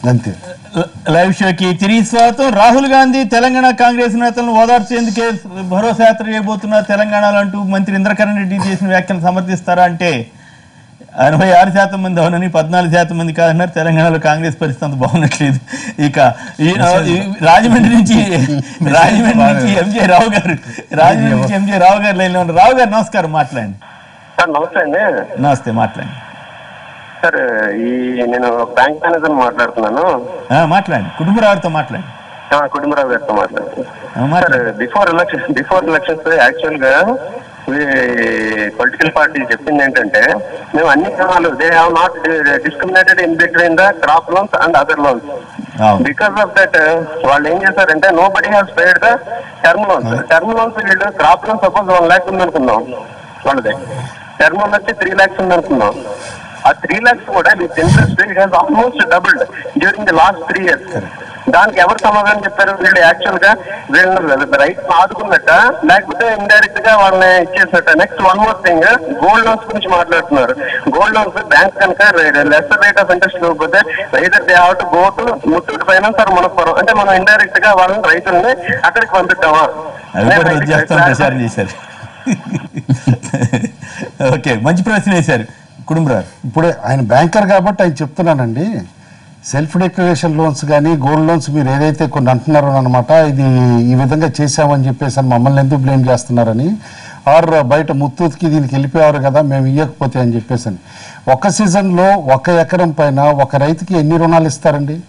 అంతే లైవ్ షోకి తిరిగి స్వాగతం రాహుల్ గాంధీ తెలంగాణ కాంగ్రెస్ నేతలను ఓదార్చేందుకే భరోసా యాత్ర చేయబోతున్నారు తెలంగాణలో అంటూ మంత్రి ఇంద్రకరణ్ రెడ్డి చేసిన వ్యాఖ్యలు సమర్థిస్తారా అంటే ఎనభై ఆరు శాతం మంది అవునని పద్నాలుగు శాతం మంది కాదన్నారు తెలంగాణలో కాంగ్రెస్ పరిస్థితి అంత బాగున్నట్లేదు ఇక ఈ ఈ రాజమండ్రి నుంచి రాజమండ్రి నుంచి ఎంజే రావు గారు రాజమండ్రి నుంచి ఎంజే రావు గారు లైన్లో ఉన్నారు రావు గారు నమస్కారం మాట్లాడండి సార్ నమస్తే అండి నమస్తే మాట్లాడండి సార్ ఈ నేను బ్యాంక్ మేనేజర్ మాట్లాడుతున్నాను ఆ, మాట్లాడండి కుటుంబరావుతో మాట్లాడండి ఆ, కుటుంబరావు గారితో మాట్లాడుతున్నాను ఆ, సార్ మాట్లాడండి before election before elections actual గా పొలిటికల్ పార్టీ చెప్పింది ఏంటంటే మేము అన్ని క్రమాలు they have not discriminated in between the crop loans and other loans అవును బికాస్ ఆఫ్ దట్ వాళ్ళు ఏం చేశారంటే nobody has paid the term loans term loans వీళ్ళు crop loan suppose one lakh ఉందనుకుందాం వాళ్ళది టర్మ్ లోన్ వచ్చి త్రీ ల్యాక్స్ ఉందనుకుందాం ఆ త్రీ ల్యాక్స్ కూడా with interest it has almost doubled during the last three years దానికి ఎవరు సమాధానం చెప్పారు వీళ్ళు యాక్చువల్ గా వీళ్ళు రైట్ ఆదుకున్నట్ట లేకపోతే ఇండైరెక్ట్ గా వాళ్ళని ఇచ్చేసినట్ట next one more thing gold loans గురించి మాట్లాడుతున్నారు గోల్డ్ లోన్స్ బ్యాంక్ కనుక లెసర్ రేట్ ఆఫ్ ఇంట్రెస్ట్ ఇవ్వకపోతే rather they have to go to Muthoot finance or Manappuram అంటే మనం ఇండైరెక్ట్ గా వాళ్ళని రైతుల్ని అక్కడికి పంపిద్దామా అవి కూడా రద్దు చేస్తాం ప్రచారం చేశారు ఓకే మంచి ప్రశ్న వేశారు కుటుంబరావు ఇప్పుడు ఆయన బ్యాంకర్ కాబట్టి ఆయన చెప్తున్నానండి సెల్ఫ్ డిక్లరేషన్ లోన్స్ కానీ గోల్డ్ లోన్స్ మీరు ఏదైతే కొన్ని అంటున్నారో అనమాట ఇది ఈ విధంగా చేశామని చెప్పేసి అని మమ్మల్ని ఎందుకు బ్లేమ్ చేస్తున్నారని ఆర్ బయట ముత్తూత్కి దీనికి వెళ్ళిపోయారు కదా మేము ఇవ్వకపోతే అని చెప్పేసి అని ఒక సీజన్లో ఒక ఎకరం పైన ఒక రైతుకి ఎన్ని రుణాలు ఇస్తారండి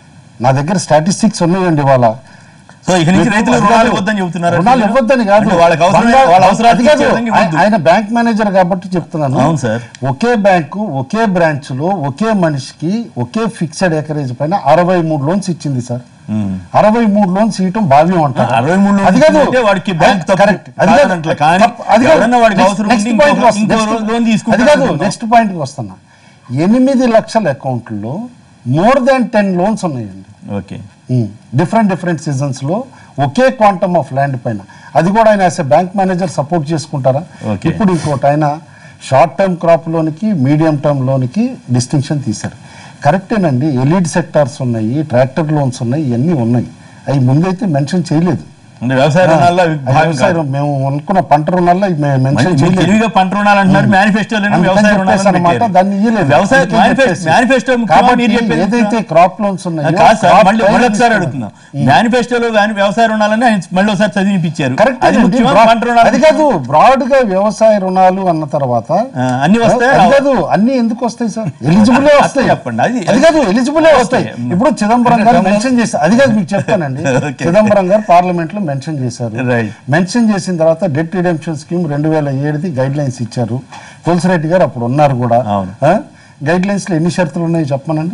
నా దగ్గర స్టాటిస్టిక్స్ ఉన్నాయండి ఇవాళ సో ఇక నుంచి రైతులు అది రుణాలు కాదు. ఇవ్వద్దని చెబుతున్నారు రుణాలు ఇవ్వద్దని కాదు అంటే వాళ్ళకి అవసరం బంగారు- వాళ్ళ అవసరాలు అది కాదు. తీర్చేదానికి ఇవ్వద్దు. ఆయన బ్యాంక్ మేనేజర్ కాబట్టి చెప్తున్నాను అవును సార్. ఒకే బ్యాంకు ఒకే బ్రాంచ్ లో ఒకే మనిషికి ఒకే ఫిక్స్డ్ ఎకరేజ్ పైన అరవై మూడు లోన్స్ ఇచ్చింది సార్ ఉమ్. అరవై మూడు లోన్స్ ఇవ్వటం భావ్యం అంటారు అరవై మూడు loans అది కాదు ఇచ్చిందంటే వాడికి బ్యాంక్ తప్పు కరెక్ట్ అది కాదు కాదంట్లే. కానీ తప్పు. అది కాదు ఎవరన్నా వాడికి Next- అవసరం next ఉండి point ఇంకో- కి వస్తున్నా. ఇంకో Next- loan తీసుకుంటాడు అది కాదు అనుకుందాం. నెక్స్ట్ పాయింట్ కి వస్తున్నా ఎనిమిది లక్షల అకౌంట్లో మోర్ దాన్ టెన్ లోన్స్ ఉన్నాయండి ఓకే డిఫరెంట్ డిఫరెంట్ సీజన్స్ లో ఒకే క్వాంటమ్ ఆఫ్ ల్యాండ్ పైన అది కూడా ఆయన యాజ్ బ్యాంక్ మేనేజర్ సపోర్ట్ చేసుకుంటారా Okay. ఇప్పుడు ఇంకోటి ఆయన షార్ట్ టర్మ్ క్రాప్ లోనికి మీడియం టర్మ్ లోనికి డిస్టింక్షన్ తీశారు కరెక్టేనండి ఎలిడ్ సెక్టార్స్ ఉన్నాయి ట్రాక్టర్ లోన్స్ ఉన్నాయి ఇవన్నీ ఉన్నాయి అవి ముందైతే మెన్షన్ చేయలేదు అంటే వ్యవసాయ రుణాల్లో అవి ఆ భాగం వ్యవసాయ కాదు. రుణం, మేము అనుకున్న పంట రుణాల్లో మెన్షన్ మీరు చేయలేదు తెలివిగా పంట రుణాలు అంటున్నారు మేనిఫెస్టోలో అందుకని వ్యవసాయ రుణాలు చెప్పేసి అన్నమాట దాన్ని ఇయ్యలేదు వ్యవసాయ అందుకని చెప్పేసి. మేనిఫెస్టో కాబట్టి మీరు చెప్పేది ఏదైతే క్రాప్ లోన్స్ ఉన్నాయో కాదు సార్ crop మళ్ళీ మళ్ళీ prices ఒకసారి కూడా- అడుగుతున్నాం మేనిఫెస్టోలో కానీ వ్యవసాయ రుణాలని ఆయన మళ్ళీ ఒకసారి చదివినిపించారు కరెక్ట్ అది అండి. ముఖ్యమా బ్రా- పంట రుణాలు అది కాదు బ్రాడ్ గా వ్యవసాయ రుణాలు అన్న తర్వాత ఆ, అన్ని వస్తాయి అది కాదు అన్ని ఎందుకు వస్తాయి సార్ ఎలిజిబుల్ వస్తాయి చెప్పండి. అది- అది కాదు ఎలిజిబుల్ వస్తాయి ఇప్పుడు చిదంబరం గారు మెన్షన్ చేశారు అది కాదు మీకు చెప్తానండి Okay. చిదంబరం గారు పార్లమెంట్ లో మెన్షన్ చేశారు Right. మెన్షన్ చేసిన తర్వాత డెట్ రిడెంప్షన్ స్కీమ్ రెండు వేల ఏడుది గైడ్ లైన్స్ ఇచ్చారు తులసిరెడ్డి గారు అప్పుడు ఉన్నారు కూడా అవును. గైడ్ లైన్స్ లో ఎన్ని షరతులు ఉన్నాయో చెప్పమనండి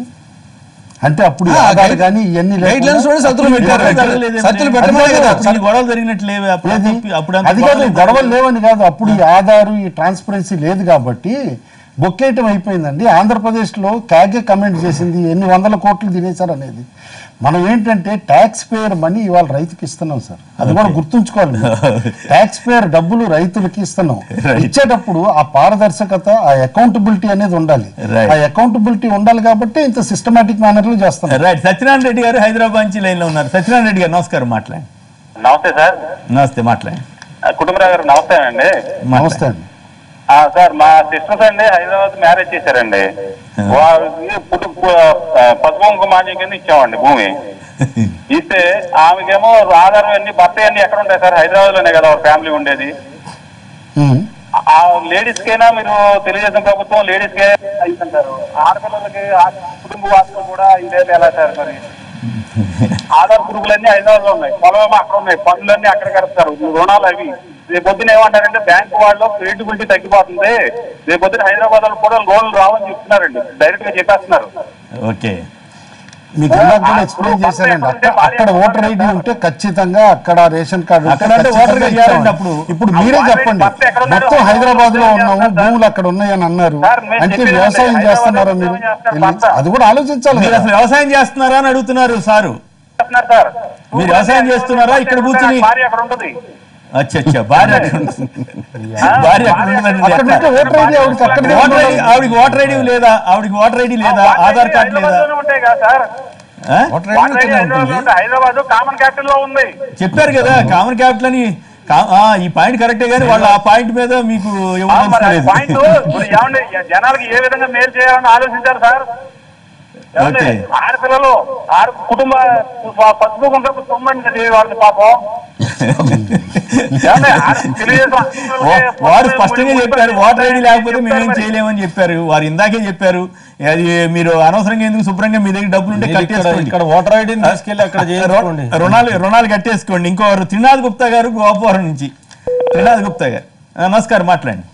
అంటే అప్పుడు ఆ, ఆధార్ guide- కానీ ఇవన్నీ గైడ్ లైన్స్ కూడా సత్తులు పెట్టారు. సత్తులు పెట్టమనే కదా. అప్పుడు ఈ గొడవలు జరిగినట్టు లేవు అప్పుడు ఏది? అంతా- అప్పుడు అంతా అది కాదు గొడవలు గొడవలు లేవని కాదు అప్పుడు ఈ ఆధారు ఈ ట్రాన్స్పరెన్సీ లేదు కాబట్టి బొక్కేయటం అయిపోయిందండి ఆంధ్రప్రదేశ్ లో క్యాగే కమెంట్ చేసింది ఎన్ని వందల కోట్లు తినేశారు అనేది మనం ఏంటంటే ట్యాక్స్ పేయర్ మనీ ఇవాళ రైతుకి ఇస్తున్నాం సార్ అది కూడా గుర్తుంచుకోవాలి ట్యాక్స్ పేయర్ డబ్బులు రైతులకి ఇస్తున్నాం ఇచ్చేటప్పుడు ఆ పారదర్శకత ఆ అకౌంటబిలిటీ అనేది ఉండాలి Right. ఆ అకౌంటబిలిటీ ఉండాలి కాబట్టి ఇంత సిస్టమేటిక్ మేనర్ లో చేస్తున్నాం రైట్ సత్యనారాయణ రెడ్డి గారు హైదరాబాద్ నుంచి లైన్ లో ఉన్నారు సత్యనారాయణ రెడ్డి గారు నమస్కారం మాట్లాడండి నమస్తే సార్ నమస్తే మాట్లాడండి ఆ, కుటుంబరావు గారు నమస్తే అండి నమస్తే అండి ఆ, సార్ మా సిస్టర్స్ అండి హైదరాబాద్ మ్యారేజ్ చేశారండి వాళ్ళకి పుట్టు పసుపు మాన్యం కింద ఇచ్చామండి భూమి ఇస్తే ఆమెకేమో ఆధారం అన్ని భర్త అన్ని ఎక్కడ ఉంటాయి సార్ హైదరాబాద్ లోనే కదా ఫ్యామిలీ ఉండేది ఉమ్. ఆ లేడీస్ కైనా మీరు తెలుగుదేశం ప్రభుత్వం లేడీస్ కే అంటారు ఆడపిల్లలకి ఆ కుటుంబ వాసులు కూడా ఇదే ఎలా సార్ మరి ఆధార్ పురుగులన్నీ హైదరాబాద్ లో ఉన్నాయి పొలమేమో అక్కడ ఉన్నాయి పనులన్నీ అక్కడ కడతారు రుణాలు అవి రేపు పొద్దున ఏమంటారంటే బ్యాంక్ వాళ్ళు క్రెడిబిలిటీ తగ్గిపోతుంది రేపు పొద్దున హైదరాబాద్ వాళ్ళు కూడా లోన్లు రావని చెప్తున్నారండి డైరెక్ట్ గా చెప్పేస్తున్నారు ఓకే మీకు ఇందాక కూడా ఎక్స్ప్లెయిన్ చేశానండి అక్కడ అక్కడ ఓటర్ ఐడి ఉంటే ఖచ్చితంగా అక్కడ రేషన్ కార్డు ఉంటే అక్కడ అంటే ఖచ్చితంగా ఓటర్ ఐడి ఇస్తామని. అప్పుడు ఇప్పుడు మీరే ఆ చెప్పండి భర్త ఎక్కడ ఉన్నాడో మొత్తం హైదరాబాద్ లో హైదరాబాద్ ఉన్నాము చేస్తారు. భూములు అక్కడ ఉన్నాయని అన్నారు సార్, మేము అంటే చెప్పేది వ్యవసాయం హైదరాబాద్ చేస్తున్నారా లో మీరు వ్యవసాయం చేస్తారు వెళ్ళి- భర్త. అది కూడా ఆలోచించాలి మీరు కదా. అసలు వ్యవసాయం చేస్తున్నారా అని అడుగుతున్నారు సారు చేస్తున్నారు సార్ మీరు వ్యవసాయం చేస్తున్నారా? ఇక్కడ కూర్చుని- భార్య అక్కడ ఉంటుంది అచ్చా అచ్చా భార్య అక్కడ ఉంటుంది. భార్య అక్కడ ఉంటుందండి అక్కడ ఉంటే ఓటర్ ఐడి ఆవిడకి అక్కడే ఓటర్ ఐడి ఉండాలి. ఆవిడకి ఓటర్ ఐడి లేదా ఆవిడకి ఓటర్ ఐడి లేదా ఆధార్ కార్డు లేదా హైదరాబాద్లోనే ఉంటాయి కదా సార్ ఆ? Voter water ID ID Hyderabad లో ఉంది. హైదరాబాద్ కామన్ క్యాపిటల్ లో ఉంది చెప్పారు కదా కామన్ క్యాపిటల్ అని కా- ఆ, ఈ పాయింట్ కరెక్టే కానీ వాళ్ళు ఆ పాయింట్ మీద మీకు ఆ, మరి ఆ ఇవ్వలేదు పాయింట్ ఇప్పుడు ఏమండి జనాలకి ఏ విధంగా మేలు చేయాలని ఆలోచించారు సార్ ఏమండి? ఓకే. ఆడపిల్లలు ఆడ కుటుంబ పసుపు కుంకుమ సొమ్మండి వాళ్ళని పాపం ఏమండి? ఆడ తెలుగుదేశం వా- వారు స్పష్టంగా ముడి- చెప్పారు వాటర్ ఐడి లేకపోతే మేమేం చెప్తారు మరి. చేయలేమని చెప్పారు వారు ఇందాకే చెప్పారు అది మీరు అనవసరంగా ఎందుకు శుభ్రంగా మీ దగ్గర డబ్బులు ఉంటే మీరు ఇక్కడ కట్టేసుకోండి ఇక్కడ ఓటర్ ఐడిని తీసుకెళ్లి అక్కడ చేసుకోండి రుణాలు రుణాలు కట్టేసుకోండి ఇంకోరు త్రినాథ్ గుప్తా గారు గోపవరం నుంచి త్రినాథ్ గుప్తా గారు ఆ, నమస్కారం మాట్లాడండి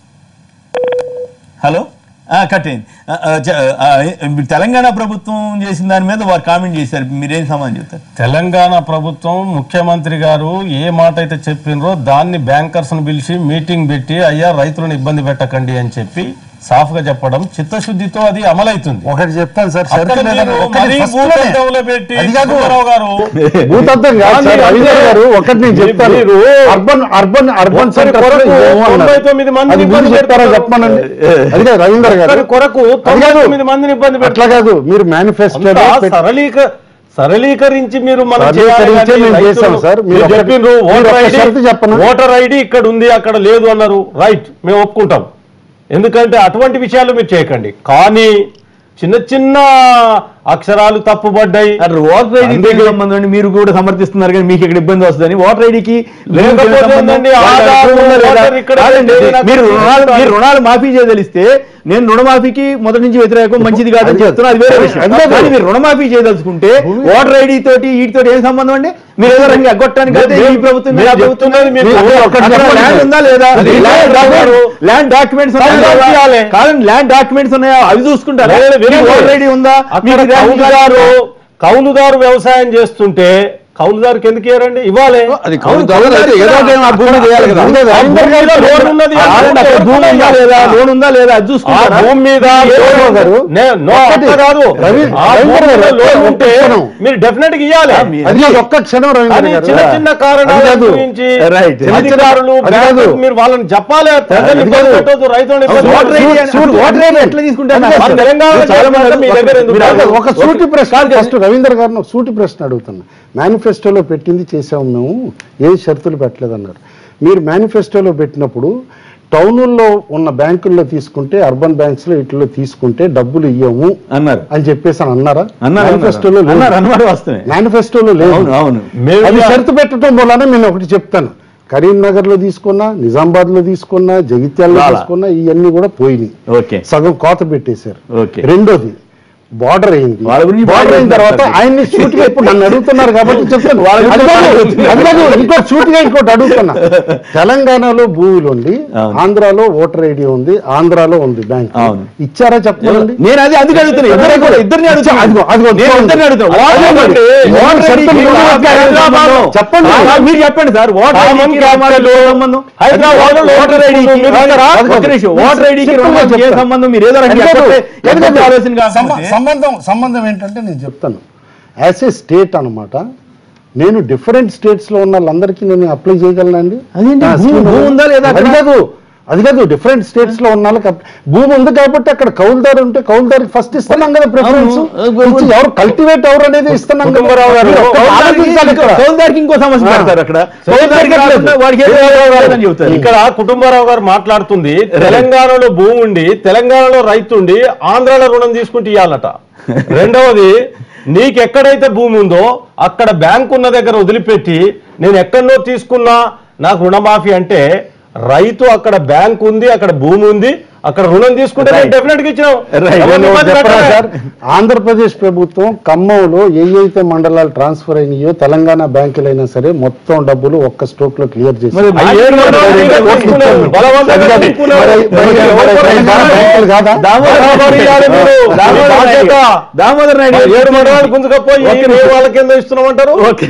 హలో ఆ, కట్టేయండి ఆ, ఆ, చ- ఆ, మీరు తెలంగాణ ప్రభుత్వం చేసిన దాని మీద వారు కామెంట్ చేశారు మీరేం సమాధానం చెప్తారు తెలంగాణ ప్రభుత్వం ముఖ్యమంత్రి గారు ఏ మాట అయితే చెప్పినరో దాన్ని బ్యాంకర్స్ ను పిలిచి మీటింగ్ పెట్టి అయ్యా రైతులను ఇబ్బంది పెట్టకండి అని చెప్పి సాఫ్ గా చెప్పడం చిత్తశుద్ధితో అది అమలవుతుంది ఒకటి చెప్తాను సార్ అక్కడ షరతు లేదని మీరు ఒకటి మరీ first లోనే. భూతత్వంలో పెట్టి అది కాదు. సుబ్బారావు గారు భూతత్వం కాదు సార్ రవీంద్ర గారు ఒకటి నేను చెప్తాను మీరు అర్బన్ అర్బన్ అర్బన్ ఒక్కరి సెంటర్ కొరకు తొంభై తొమ్మిది మందిని అది ఇబ్బంది మీరు చెప్తారా పెడతారు. చెప్పమనండి అది కాదు రవీంద్ర గారు ఒక్కరి కొరకు అది తొంభై కాదు. తొమ్మిది మందిని ఇబ్బంది అట్లా పెడతారు కాదు మీరు మేనిఫెస్టోలో అంతా సరళీక సరళీకరించి మీరు మనం సరళీకరించే చేయాలి మేము కానీ చేశాం రైతులు- సార్. మీరు మీరు ఒక్క- చెప్పిండ్రు మీరు ఓటర్ ఒక్క ఐడి షరతు చెప్పను. ఓటర్ ఐడి ఇక్కడ ఉంది అక్కడ లేదు అన్నారు రైట్ మేము ఒప్పుకుంటాం ఎందుకంటే అటువంటి విషయాలు మీరు చేయకండి కానీ చిన్న చిన్న అక్షరాలు తప్పుపడ్డాయి ఓటర్ ఐడికి సంబంధం అండి మీరు కూడా సమర్థిస్తున్నారు కానీ మీకు ఇక్కడ ఇబ్బంది వస్తుందని ఓటర్ ఐడికి లేకపోతే ఏందండి, ఆధార్, ఓటర్ ఇక్కడ మీరు రుణాలు మీరు రుణాలు మాఫీ చేయదలిస్తే నేను రుణమాఫీకి మొదటి నుంచి వ్యతిరేకం మంచిది కాదని అది- చెప్తున్నా అది వేరే అది- విషయం అది- కానీ మీరు రుణమాఫీ చేయదలుచుకుంటే ఓటర్ ఐడి తోటి వీటితోటి ఏం సంబంధం అండి మీరు ఏదో రంగి అగ్గొట్టడానికి అయితే ఈ ప్రభుత్వం మీరు ఆ ప్రభుత్వం చెప్తున్నది మీకు మీరు ఒకటి అక్కడ చెప్పండి. ల్యాండ్ ఉందా లేదా అది land land documents land documents land ఇవ్వాలి. కాదండి ల్యాండ్ డాక్యుమెంట్స్ ఉన్నాయా అవి చూసుకుంటారా లేదు, మీకు వినండి. ఓటర్ ఐడి ఉందా అక్కడ మీకు ల్యాండ్ కౌలుదారు కౌలుదారు వ్యవసాయం చేస్తుంటే కౌలుదారుకి ఎందుకు ఇయ్యారండి ఇవ్వాలి అది కౌలుదారు అయితే ఏదో ఒక ఆ భూమి చేయాలి కదా. ఉంది కదా. ఆ భూమి మీద లోన్ ఉన్నది ఆ ఆల్రెడీ అక్కడ భూమి ఉందా లేదా లోన్ ఉందా లేదా అది ఆ చూసుకుంటారా భూమి మీద ఏమో లోన్ గారు. నే- నో ఒక్కటి. అట్లా కాదు రవి- ఆ రవీంద్ర భూమి మీద గారు, లోన్ ఒక్క ఉంటే క్షణం. మీరు డెఫినెట్ గా ఇవ్వాలి అది ఒక్క క్షణం రవీంద్ర అని గారు చిన్న చిన్న కారణాల అది కాదు. గురించి Right. అధికారులు అది కాదు. బ్యాంకులు మీరు వాళ్ళని చెప్పాలి ప్రజలు అది ఇబ్బంది కాదు. పెట్టొద్దు రైతులను ఇబ్బంది ఓటర్ ఓటర్ పెట్టొద్దు. ఐడి చూడు, చూడు, ఓటర్ ఐడి ఎట్లా తీసుకుంటారు అది కాదు. మన తెలంగాణలో చాలా మంది చాలా మీ దగ్గర ఎందుకు మీరు రాదు? ఒక సూటి ప్రశ్న ఫస్ట్ రవీంద్ర గారిని ఒక సూటి ప్రశ్న అడుగుతున్నా మేనిఫెస్టోలో పెట్టింది చేసాము మేము ఏ షరతులు పెట్టలేదన్నారు మీరు మేనిఫెస్టోలో పెట్టినప్పుడు టౌనుల్లో ఉన్న బ్యాంకుల్లో తీసుకుంటే అర్బన్ బ్యాంక్స్ లో ఇట్లో తీసుకుంటే డబ్బులు ఇయ్యము అన్నారు అని చెప్పేసి అని అన్నారా అన్నారు మేనిఫెస్టోలో అన్నారు. అన్నారు లేదు అన్నారు వస్తాయి మేనిఫెస్టోలో లేదు అవును అవును మేము అది షరతు పెట్టడం వలన నేను ఒకటి చెప్తాను కరీంనగర్ లో తీసుకున్నా నిజామాబాద్ లో తీసుకున్నా జగిత్యాలలో చాలా. తీసుకున్నా ఇవన్నీ కూడా పోయినాయి ఓకే సగం కోత పెట్టేశారు ఓకే. రెండోది బార్డర్ అయింది వాళ్ళ గురించి బార్డర్ అయిన బాగా తర్వాత చెప్తారు. ఆయన్ని షూట్ గా ఇప్పుడు నన్ను అడుగుతున్నారు కాబట్టి చెప్తాను వాళ్ళ గురించి అది కాదు, బాగా చెప్తున్నారు. అది కాదు, ఇంకోటి షూట్ గా ఇంకోటి అడుగుతున్నా తెలంగాణలో భూములు ఉంది అవును. ఆంధ్రాలో ఓటర్ ఐడి ఉంది ఆంధ్రాలో ఉంది బ్యాంక్ అవును. ఇచ్చారా చెప్పండి నేను అది అందుకు అడుగుతున్నా ఇద్దరు కూడా ఇద్దరిని అడుగుతున్నా అదిగో, అదిగో, నేను చూడండి. ఇద్దరిని అడుగుతున్నా అదిగో, ఓటర్ అదిగో. ఐడి ఓటర్ చెప్పండి, ఐడికి మీరు రామాకు హైదరాబాద్ సంబంధం. చెప్పండి. ఆ, మీరు చెప్పండి సార్ ఓటర్ కామన్ ఐడికి క్యాపిటల్ రామాకు సంబంధం హైదరాబాద్ లో ఓటర్ ఐడికి మీరు ఒక్క అదిగో. నిమిషం. ఓటర్ ఐడికి చెప్తున్నా, రామాకు ఏ చెప్తా. సంబంధం మీరు ఏదో రండి ఎందుకు? ఎక్కడితే- ఎందుకు? ఎక్కడితే ఆలోచన సంబ- కాకపోతే సంబంధం సంబంధం ఏంటంటే నేను చెప్తాను యాజ్ ఏ స్టేట్ అన్నమాట నేను డిఫరెంట్ స్టేట్స్ లో ఉన్న వాళ్ళందరికీ నేను అప్లై చేయగలనండి అదేంటి? నా భూమి- scheme భూమి ఉందా లేదా అది అక్కడ? కాదు అది కాదు డిఫరెంట్ స్టేట్స్ లో ఉన్న వాళ్ళకి అప్- భూమి ఉంది కాబట్టి అక్కడ కౌలుదారు ఉంటే కౌలుదారు ఫస్ట్ ఇస్తున్నాం కదా ప్రిఫరెన్స్ అవును. ఎవరు కల్టివేట్ ఎవరు అనేది ఇస్తున్నాం కదా. కుటుంబరావు గారు, మీరు ఒక్కటి ఆలోచించాలి ఇక్కడ. కౌలుదారికి ఇంకో సమస్య ఆ. పెడతారు అక్కడ కౌలుదారికి కౌలుదారికి లేదు. కాకుండా వాడికి ఏదో లేదని చెబుతారు ఇక్కడ కుటుంబరావు గారు మాట్లాడుతుంది తెలంగాణలో భూమి ఉండి తెలంగాణలో రైతు ఉండి ఆంధ్రాలో రుణం తీసుకుంటే ఇవ్వాలట రెండవది నీకు ఎక్కడైతే భూమి ఉందో అక్కడ బ్యాంక్ ఉన్న దగ్గర వదిలిపెట్టి నేను ఎక్కడనో తీసుకున్నా నాకు రుణమాఫీ అంటే రైతు అక్కడ బ్యాంక్ ఉంది అక్కడ భూమి ఉంది అక్కడ రుణం తీసుకుంటే నేను Right. డెఫినెట్ గా ఇచ్చినాం Right. ఎవరిని నేను ఇబ్బంది చెప్పనా పెట్టలే. సార్ ఆంధ్రప్రదేశ్ ప్రభుత్వం ఖమ్మంలో ఏ అయితే మండలాలు ట్రాన్స్ఫర్ అయినాయో తెలంగాణ బ్యాంకులైనా సరే మొత్తం డబ్బులు ఒక్క స్ట్రోక్ లో క్లియర్ చేసి మరి ఆ ఏడు మండలాలు మీరే తీసుకున్నారు. బలవంతంగా తీసుకున్నారు. మరి- మరి- మరి- మరి- తెలంగాణ బ్యాంకులు కాదా? దామోదర్ బరాబర్ ఇవ్వాలి మీరు. దామోదర్ మీ నాయుడు. బాధ్యత. దామోదర్ నాయుడు మరి ఏడు మండలాలు గుంజుకపోయి ఒక్క ఏ నిమిషం. వాళ్ళ కింద ఇస్తున్నామంటారు ఓకే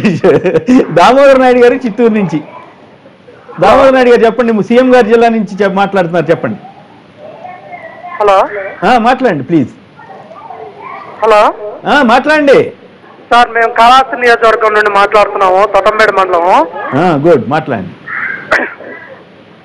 దామోదర్ నాయుడు గారు చిత్తూరు నుంచి దామోదర్ నాయుడు గారు చెప్పండి సీఎం గారి జిల్లా నుంచి చెప్- మాట్లాడుతున్నారు చెప్పండి హలో ఆ, మాట్లాడండి ప్లీజ్ హలో ఆ, మాట్లాడండి సార్ మేము కళాస్తి నియోజకవర్గం నుండి మాట్లాడుతున్నాము తొట్టంబేడు మండలము గుడ్ మాట్లాడండి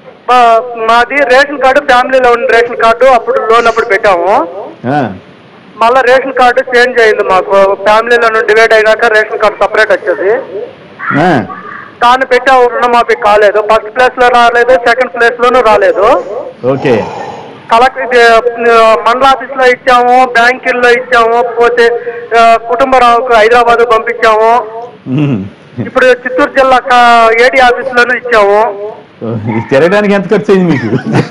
మా- మాది రేషన్ కార్డు ఫ్యామిలీలో ఉన్న రేషన్ కార్డు అప్పుడు లోన్ అప్పుడు పెట్టాము ఆ, మళ్ళీ రేషన్ కార్డు చేంజ్ అయింది మాకు ఫ్యామిలీలో డివైడ్ అయినాక రేషన్ కార్డు సపరేట్ వచ్చేది ఆ, దాన్ని పెట్టి ఆ రుణమాఫీ కాలేదు ఫస్ట్ ప్లేస్ లో రాలేదు సెకండ్ ప్లేస్ లోనూ రాలేదు ఓకే కలెక్టర్ ఇది, ఆ, మండల ఆఫీస్ లో ఇచ్చాము బ్యాంకుల్లో ఇచ్చాము పోతే ఆ, కుటుంబరావుకు హైదరాబాద్ పంపించాము ఉమ్. ఇప్పుడు చిత్తూరు జిల్లా క- ఏడీ ఆఫీస్ లోనూ ఇచ్చాము ఓ, ఇది తిరగడానికి ఎంత ఖర్చు అయింది మీకు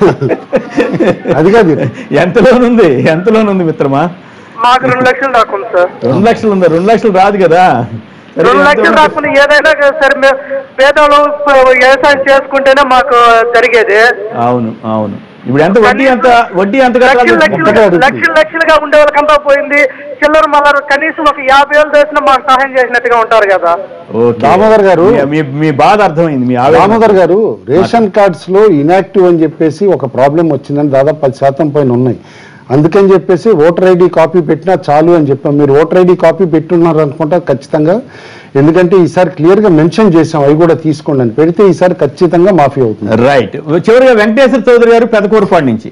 అది కాదు. ఎంత లోన్ ఉంది ఎంత లోన్ ఉంది మిత్రమా మాకు రెండు లక్షలు దాకుంది సార్ రెండు లక్షలు ఉందా రెండు లక్షలు రాదు కదా సరే, రెండు ఎంత లక్షలు ఉంది? రాకుండా ఏదైనా సరే మే- పేదలు ప- వ్యవసాయం చేసుకుంటేనే మాకు జరిగేది అవును అవును ఇప్పుడు ఎంత వడ్డీ ఎంత వడ్డీ ఎంత లక్షలు కట్టాలి లక్షలు ముప్పై అడుగుతుంది. లక్షలు లక్షలుగా ఉండే వాళ్ళకంతా పోయింది చిల్లర మల్లరు కనీసం ఒక యాభై వేలు చేసినా మాకు సహాయం చేసినట్టుగా ఉంటారు కదా ఓకే. దామోదర్ గారు. మీ- మీ మీ బాధ అర్థమైంది మీ ఆవేదన. దామోదర్ గారు రేషన్ కార్డ్స్ లో ఇనాక్టివ్ అని చెప్పేసి ఒక ప్రాబ్లం వచ్చిందని దాదాపు పది శాతం పైన ఉన్నాయి అందుకని చెప్పేసి ఓటర్ ఐడి కాపీ పెట్టినా చాలు అని చెప్పాం మీరు ఓటర్ ఐడి కాపీ పెట్టున్నారు అనుకుంటా ఖచ్చితంగా ఎందుకంటే ఈసారి క్లియర్ గా మెన్షన్ చేసాం అవి కూడా తీసుకోండి అని పెడితే ఈసారి ఖచ్చితంగా మాఫీ అవుతుంది రైట్ చివరిగా వెంకటేశ్వర చౌదరి గారు పెదకూరపాడు నుంచి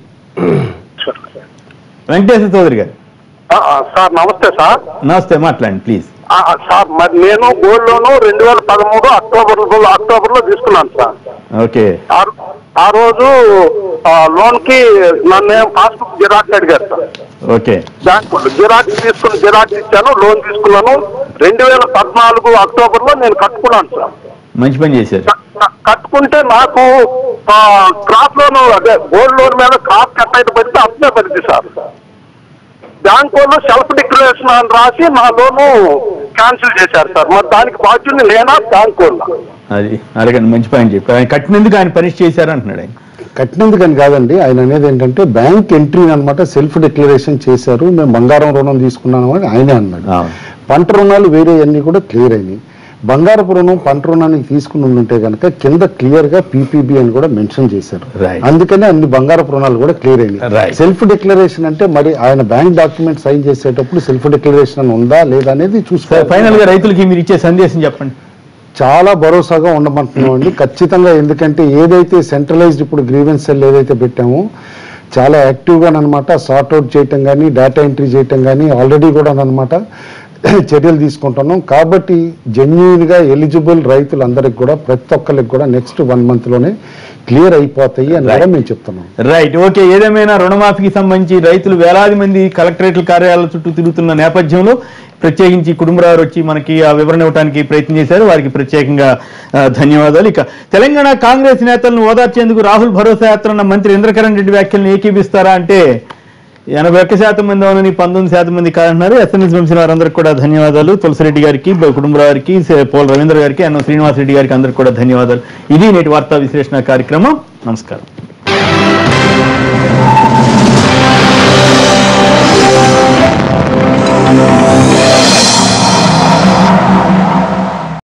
వెంకటేశ్వర చౌదరి గారు సార్ నమస్తే సార్ నమస్తే మాట్లాడండి ప్లీజ్ ఆ, సార్ మరి నేను గోల్డ్ లోను రెండు వేల పదమూడు అక్టోబర్ అక్టోబర్ లో తీసుకున్నాను సార్ ఓకే ఆ- ఆ రోజు లోన్ కి నన్ను పాస్బుక్ జిరాక్స్ అడిగారు సార్ ఓకే బ్యాంక్ వాళ్ళు జిరాక్స్ తీసుకుని జిరాక్స్ ఇచ్చాను లోన్ తీసుకున్నాను రెండు వేల పద్నాలుగు అక్టోబర్ లో నేను కట్టుకున్నాను సార్ మంచి పని చేశారు క- క- కట్టుకుంటే నాకు క్రాప్ లోన్ అదే గోల్డ్ లోన్ మీద క్రాప్ కట్ అయితే పడితే అప్పుడే పడింది సార్ బ్యాంక్ వాళ్ళు సెల్ఫ్ డిక్లరేషన్ అని రాసి నా లోను క్యాన్సిల్ చేశారు సార్ మరి దానికి బాధ్యుని నేనా బ్యాంక్ వాళ్ళు అది అడగండి మంచి పని చెప్పి ఆయన కట్టినందుకు ఆయన పనిష్ చేశారు అంటున్నాడు ఆయన కట్టినందుకని కాదండి ఆయన అనేది ఏంటంటే బ్యాంక్ ఎంట్రీ అనమాట సెల్ఫ్ డిక్లరేషన్ చేశారు మేము బంగారం రుణం తీసుకున్నాము అని ఆయనే అన్నాడు అవును. పంట రుణాలు వేరే అన్ని కూడా క్లియర్ అయినాయి బంగారపు రుణం పంట రుణానికి తీసుకుని ఉంటే కనుక కింద క్లియర్ గా పీపీబీ అని కూడా మెన్షన్ చేశారు Right. అందుకనే అన్ని బంగారపు రుణాలు కూడా క్లియర్ అయినాయి Right. సెల్ఫ్ డిక్లరేషన్ అంటే మరి ఆయన బ్యాంక్ డాక్యుమెంట్ సైన్ చేసేటప్పుడు సెల్ఫ్ డిక్లరేషన్ అని ఉందా లేదా అనేది సరే చూసుకోవాలి ఫైనల్ గా రైతులకి మీరు ఇచ్చే సందేశం చెప్పండి చాలా భరోసాగా ఉండమంటున్నాం అండి ఖచ్చితంగా ఎందుకంటే ఏదైతే సెంట్రలైజ్డ్ ఇప్పుడు గ్రీవెన్స్ సెల్ ఏదైతే పెట్టామో చాలా యాక్టివ్గా అనమాట సార్ట్అవుట్ చేయటం కానీ డేటా ఎంట్రీ చేయటం కానీ ఆల్రెడీ కూడా అనమాట చర్యలు తీసుకుంటున్నాం కాబట్టి జెన్యున్గా ఎలిజిబుల్ రైతులందరికీ కూడా ప్రతి ఒక్కరికి కూడా నెక్స్ట్ వన్ మంత్లోనే క్లియర్ అయిపోతాయి అని కూడా మేము చెప్తున్నాం రైట్ ఓకే ఏదేమైనా రుణమాఫీకి సంబంధించి రైతులు వేలాది మంది కలెక్టరేట్ల కార్యాలయాల చుట్టూ తిరుగుతున్న నేపథ్యంలో ప్రత్యేకించి కుటుంబరావు వచ్చి మనకి ఆ వివరణ ఇవ్వడానికి ప్రయత్నం చేశారు వారికి ప్రత్యేకంగా ఆ, ధన్యవాదాలు ఇక తెలంగాణ కాంగ్రెస్ నేతలను ఓదార్చేందుకు రాహుల్ భరోసా యాత్ర అన్న మంత్రి ఇంద్రకరణ్ రెడ్డి వ్యాఖ్యలను ఏకీపిస్తారా అంటే ఎనభై ఒక్క శాతం మంది అవునని పంతొమ్మిది శాతం మంది కాదంటున్నారు ఎస్ఎంఎస్ పంపిన వారందరికీ కూడా ధన్యవాదాలు తులసిరెడ్డి గారికి కుటుంబరావు గారికి సే- పోల్ రవీంద్ర గారికి అన్న శ్రీనివాస్ రెడ్డి గారికి అందరికీ కూడా ధన్యవాదాలు ఇది నేటి వార్తా విశ్లేషణ కార్యక్రమం నమస్కారం